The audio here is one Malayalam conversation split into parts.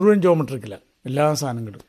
മുഴുവൻ ജോമെട്രിക്കില്ല എല്ലാ സാധനങ്ങളും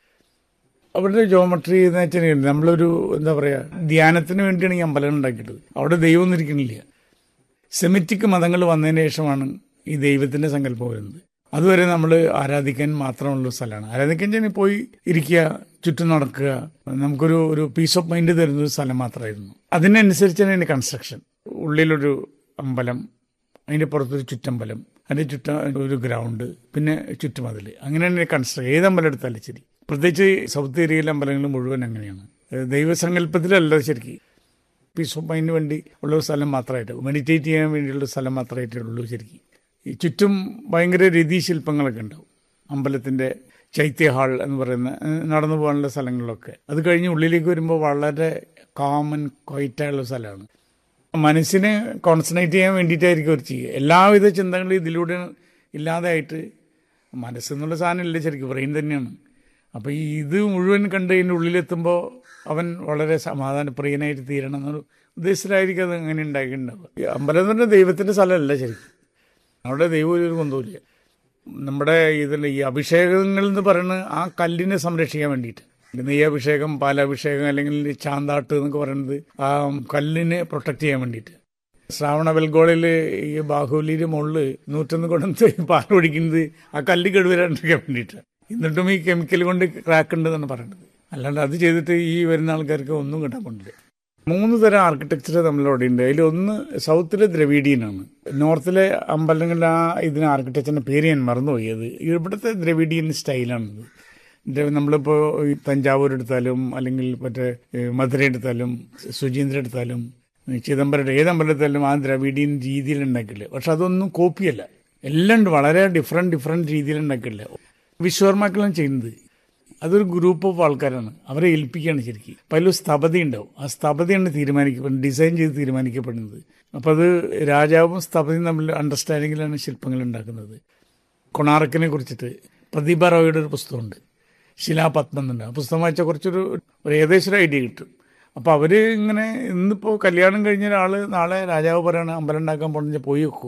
അവരുടെ ജോമെട്രി എന്ന് വെച്ചിട്ടുണ്ടെങ്കിൽ നമ്മളൊരു എന്താ പറയാ ധ്യാനത്തിന് വേണ്ടിയാണ് ഈ അമ്പലം ഉണ്ടാക്കിയിട്ടത് അവിടെ ദൈവം ഇരിക്കണില്ല സെമിറ്റിക് മതങ്ങൾ വന്നതിന് ശേഷമാണ് ഈ ദൈവത്തിന്റെ സങ്കല്പം വരുന്നത് അതുവരെ നമ്മൾ ആരാധിക്കാൻ മാത്രമുള്ള സ്ഥലമാണ് ആരാധിക്കാൻ ചെന്ന് പോയി ഇരിക്കുക ചുറ്റും നടക്കുക നമുക്കൊരു ഒരു പീസ് ഓഫ് മൈൻഡ് തരുന്ന ഒരു സ്ഥലം മാത്രമായിരുന്നു അതിനനുസരിച്ചാണ് ഇതിന്റെ കൺസ്ട്രക്ഷൻ ഉള്ളിലൊരു അമ്പലം അതിന്റെ പുറത്തൊരു ചുറ്റമ്പലം അതിന്റെ ചുറ്റ ഒരു ഗ്രൗണ്ട് പിന്നെ ചുറ്റുമതിൽ അങ്ങനെയാണ് കൺസ്ട്രക്ട് ഏത് അമ്പലം എടുത്താലും ശരി പ്രത്യേകിച്ച് സൗത്ത് ഏരിയയിലെ അമ്പലങ്ങൾ മുഴുവൻ അങ്ങനെയാണ് ദൈവസങ്കല്പത്തിലല്ല ശരിക്കും പീസ് ഓഫ് മൈൻഡിന് വേണ്ടി ഉള്ള ഒരു സ്ഥലം മാത്രമായിട്ട് മെഡിറ്റേറ്റ് ചെയ്യാൻ വേണ്ടിയുള്ള സ്ഥലം മാത്രമായിട്ടേ ഉള്ളൂ ശരിക്കും ഈ ചുറ്റും ഭയങ്കര രതിശില്പങ്ങളൊക്കെ ഉണ്ടാവും അമ്പലത്തിന്റെ ചൈത്യ ഹാൾ എന്ന് പറയുന്ന ഏഹ്, നടന്നു പോകാനുള്ള സ്ഥലങ്ങളിലൊക്കെ അത് കഴിഞ്ഞ് ഉള്ളിലേക്ക് വരുമ്പോൾ വളരെ കാമൻ ക്വൈറ്റായുള്ള സ്ഥലമാണ് മനസ്സിനെ കോൺസെൻട്രേറ്റ് ചെയ്യാൻ വേണ്ടിയിട്ടായിരിക്കും അവർ ചെയ്യുക എല്ലാവിധ ചിന്തകളും ഇതിലൂടെ ഇല്ലാതായിട്ട് മനസ്സെന്നുള്ള സാധനം ഇല്ല ശരിക്കും ബ്രെയിൻ തന്നെയാണ് അപ്പോൾ ഈ ഇത് മുഴുവൻ കണ്ട് ഇതിൻ്റെ ഉള്ളിലെത്തുമ്പോൾ അവൻ വളരെ സമാധാനപ്രിയനായിട്ട് തീരണം എന്നൊരു ഉദ്ദേശത്തിലായിരിക്കും അത് അങ്ങനെ ഉണ്ടാക്കിയിട്ടുണ്ടാവുക ഈ അമ്പലം എന്ന് പറഞ്ഞാൽ ദൈവത്തിൻ്റെ സ്ഥലമല്ല ശരിക്കും അവിടെ ദൈവം ഒരു ബന്ധവുമില്ല നമ്മുടെ ഇതിൽ ഈ അഭിഷേകങ്ങൾ എന്ന് പറയുന്നത് ആ കല്ലിനെ സംരക്ഷിക്കാൻ വേണ്ടിയിട്ട് നെയ്യഭിഷേകം പാലാഭിഷേകം അല്ലെങ്കിൽ ചാന്താട്ട് എന്നൊക്കെ പറയുന്നത് ആ കല്ലിനെ പ്രൊട്ടക്ട് ചെയ്യാൻ വേണ്ടിയിട്ട് ശ്രാവണ വെൽഗോളിൽ ഈ ബാഹുലിയുടെ മുകളിൽ നൂറ്റൊന്ന് കൊണ്ടു പാൽ ഒഴിക്കുന്നത് ആ കല്ല് കേടുവരാണ്ടിരിക്കാൻ വേണ്ടിയിട്ട് എന്നിട്ടും ഈ കെമിക്കൽ കൊണ്ട് ക്രാക്ക് ഉണ്ടെന്നാണ് പറയുന്നത് അല്ലാണ്ട് അത് ചെയ്തിട്ട് ഈ വരുന്ന ആൾക്കാർക്ക് ഒന്നും കിട്ടാൻ പോണില്ല മൂന്ന് തരം ആർക്കിടെക്ചർ നമ്മളിവിടെ ഉണ്ട് അതിൽ ഒന്ന് സൗത്തിലെ ദ്രവീഡിയനാണ് നോർത്തിലെ അമ്പലങ്ങളിലെ ആ ഇതിന് ആർക്കിടെക്ചറിന്റെ പേര് ഞാൻ മറന്നുപോയി അത് ഇവിടുത്തെ ദ്രവീഡിയൻ സ്റ്റൈലാണിത് ഇത് നമ്മളിപ്പോൾ ഈ തഞ്ചാവൂർ എടുത്താലും അല്ലെങ്കിൽ മറ്റേ ഏ, മധുര എടുത്താലും സുചീന്ദ്ര എടുത്താലും ഈ ചിദംബരം ഏത് അമ്പലത്തിലും ആ ദ്രവീഡിയൻ രീതിയിൽ ഉണ്ടാക്കില്ല പക്ഷെ അതൊന്നും കോപ്പിയല്ല എല്ലാം ഉണ്ട് വളരെ ഡിഫറെൻറ്റ് ഡിഫറെൻറ്റ് രീതിയിൽ ഉണ്ടാക്കില്ല വിശ്വകർമാക്കളും ചെയ്യുന്നത് അതൊരു ഗ്രൂപ്പ് ഓഫ് ആൾക്കാരാണ് അവരെ ഏൽപ്പിക്കുകയാണ് ശരിക്കും അപ്പം അതിലൊരു സ്ഥപതി ഉണ്ടാവും ആ സ്ഥപതിയാണ് തീരുമാനിക്കപ്പെടുന്നത് ഡിസൈൻ ചെയ്ത് തീരുമാനിക്കപ്പെടുന്നത് അപ്പം അത് രാജാവും സ്ഥപതിയും തമ്മിൽ അണ്ടർസ്റ്റാൻഡിങ്ങിലാണ് ശില്പങ്ങൾ ഉണ്ടാക്കുന്നത് കൊണാർക്കിനെ കുറിച്ചിട്ട് പ്രതിഭ റോയുടെ ഒരു പുസ്തകമുണ്ട് ശിലാപത്മം എന്നുണ്ട് ആ പുസ്തകം വായിച്ചാൽ കുറച്ചൊരു ഒരു ഏകദേശം ഒരു ഐഡിയ കിട്ടും അപ്പോൾ അവർ ഇങ്ങനെ ഇന്നിപ്പോൾ കല്യാണം കഴിഞ്ഞ ഒരാൾ നാളെ രാജാവ് പറയാണ് അമ്പലം ഉണ്ടാക്കാൻ പോണെന്ന് പോയി വെക്കൂ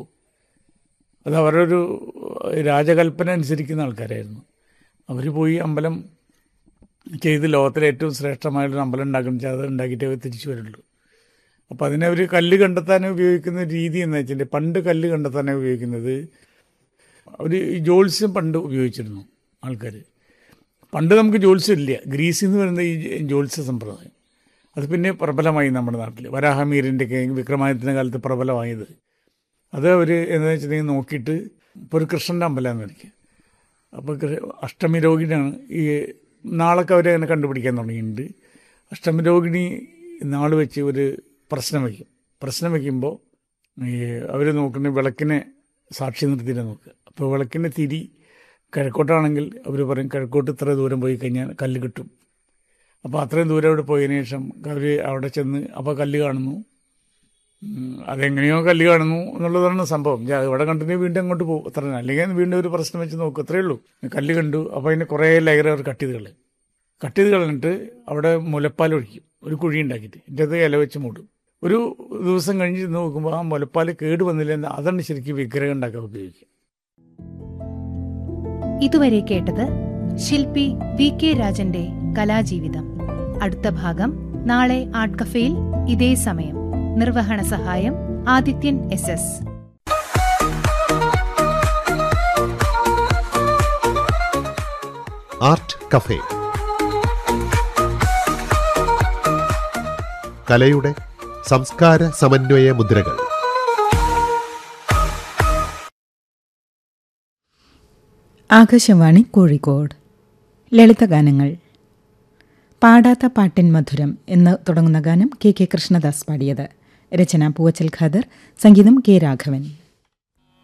അത് അവരുടെ ഒരു രാജകൽപ്പന അനുസരിക്കുന്ന ആൾക്കാരായിരുന്നു അവർ പോയി അമ്പലം ചെയ്ത് ലോകത്തിലെ ഏറ്റവും ശ്രേഷ്ഠമായൊരു അമ്പലം ഉണ്ടാക്കണം വെച്ചാൽ അത് ഉണ്ടാക്കിയിട്ടേ അവർ തിരിച്ചു വരുള്ളൂ അപ്പോൾ അതിനെ അവർ കല്ല് കണ്ടെത്താൻ ഉപയോഗിക്കുന്ന രീതി എന്ന് വെച്ചാൽ പണ്ട് കല്ല് കണ്ടെത്താനാണ് ഉപയോഗിക്കുന്നത് അവർ ഈ ജോത്സ്യം പണ്ട് ഉപയോഗിച്ചിരുന്നു ആൾക്കാർ പണ്ട് നമുക്ക് ജോത്സ്യം ഇല്ല ഗ്രീസിൽ നിന്ന് വരുന്ന ഈ ജോത്സ്യ സമ്പ്രദായം അത് പിന്നെ പ്രബലമായി നമ്മുടെ നാട്ടിൽ വരാഹമീരിൻ്റെ ഒക്കെ വിക്രമാദിത്യൻ്റെ കാലത്ത് പ്രബലമായത് അത് അവർ എന്താ വെച്ചിട്ടുണ്ടെങ്കിൽ നോക്കിയിട്ട് ഇപ്പോൾ ഒരു കൃഷ്ണൻ്റെ അമ്പലം എന്ന് അപ്പോൾ കൃ- അഷ്ടമി രോഗിണിയാണ് ഈ നാളൊക്കെ അവരെ അങ്ങനെ കണ്ടുപിടിക്കാൻ തുടങ്ങിയിട്ടുണ്ട് അഷ്ടമി രോഗിണി നാൾ വെച്ച് ഒരു പ്രശ്നം വയ്ക്കും പ്രശ്നം വയ്ക്കുമ്പോൾ ഈ അവർ നോക്കുന്ന വിളക്കിനെ സാക്ഷി നിർത്തിയിട്ട് നോക്കുക അപ്പോൾ വിളക്കിൻ്റെ തിരി കിഴക്കോട്ടാണെങ്കിൽ അവർ പറയും കിഴക്കോട്ട് ഇത്ര ദൂരം പോയി കഴിഞ്ഞാൽ കല്ല് കിട്ടും അപ്പോൾ അത്രയും ദൂരം അവിടെ പോയതിനു ശേഷം അവർ അവിടെ ചെന്ന് അപ്പോൾ കല്ല് കാണുന്നു ഉം, അതെങ്ങനെയോ കല്ല് കാണുന്നു എന്നുള്ളതാണ് സംഭവം ഞാൻ ഇവിടെ കണ്ടിട്ട് വീണ്ടും അങ്ങോട്ട് പോകും അത്ര തന്നെ. അല്ലെങ്കിൽ വീണ്ടും ഒരു പ്രശ്നം വെച്ച് നോക്കും അത്രേ ഉള്ളൂ കല്ല് കണ്ടു അപ്പോൾ അതിന് കുറേ ലെയർ അവർ കട്ട് ചെയ്ത് കളയും കട്ട് ചെയ്ത് കളഞ്ഞിട്ട് അവിടെ മുലപ്പാൽ ഒഴിക്കും ഒരു കുഴി ഉണ്ടാക്കിയിട്ട് ഇതിൻ്റെ അത് ഇല വെച്ച് മൂടും ഒരു ദിവസം കഴിഞ്ഞ് ചെന്ന് നോക്കുമ്പോൾ ആ മുലപ്പാൽ കേട് വന്നില്ല എന്ന് അതാണ് ശരിക്കും വിഗ്രഹം ഉണ്ടാക്കാൻ ഉപയോഗിക്കുക ഇതുവരെ കേട്ടത് ശില്പി വി കെ രാജന്റെ കലാജീവിതം അടുത്ത ഭാഗം നാളെ ആർട്ട് കഫേയിൽ ഇതേ സമയം നിർവഹണ സഹായം Adithyan S S art cafe കലയുടെ സംസ്കാര സമന്വയ മുദ്രകൾ ആകാശവാണി കോഴിക്കോട് ലളിതഗാനങ്ങൾ പാടാത്ത പാട്ടിൻ മധുരം എന്ന് തുടങ്ങുന്ന ഗാനം കെ കെ കൃഷ്ണദാസ് പാടിയത് രചന പൂവച്ചൽ ഖാദർ സംഗീതം കെ രാഘവൻ